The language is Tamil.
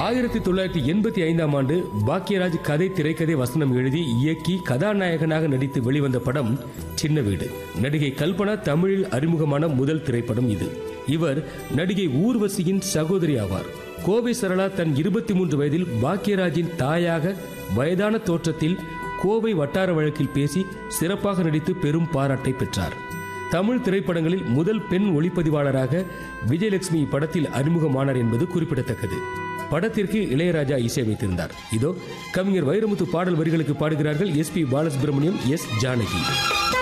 ஆயிரத்தி தொள்ளாயிரத்தி எண்பத்தி ஐந்தாம் ஆண்டு பாக்யராஜ் கதை திரைக்கதை வசனம் எழுதி இயக்கி கதாநாயகனாக நடித்து வெளிவந்த படம் சின்ன வீடு நடிகை கல்பனா தமிழில் அறிமுகமான முதல் திரைப்படம் இது இவர் நடிகை ஊர்வசியின் சகோதரி ஆவார் கோவை சரளா தன் இருபத்தி மூன்று வயதில் பாக்யராஜின் தாயாக வயதான தோற்றத்தில் கோவை வட்டார வழக்கில் பேசி சிறப்பாக நடித்து பெரும் பாராட்டை பெற்றார் தமிழ் திரைப்படங்களில் முதல் பெண் ஒளிப்பதிவாளராக விஜயலட்சுமி இப்படத்தில் அறிமுகமானார் என்பது குறிப்பிடத்தக்கது படத்திற்கு இளையராஜா இசையமைத்திருந்தார் இதோ கவிஞர் வைரமுத்து பாடல் வரிகளுக்கு பாடுகிறார்கள் S P Balasubrahmanyam S Janaki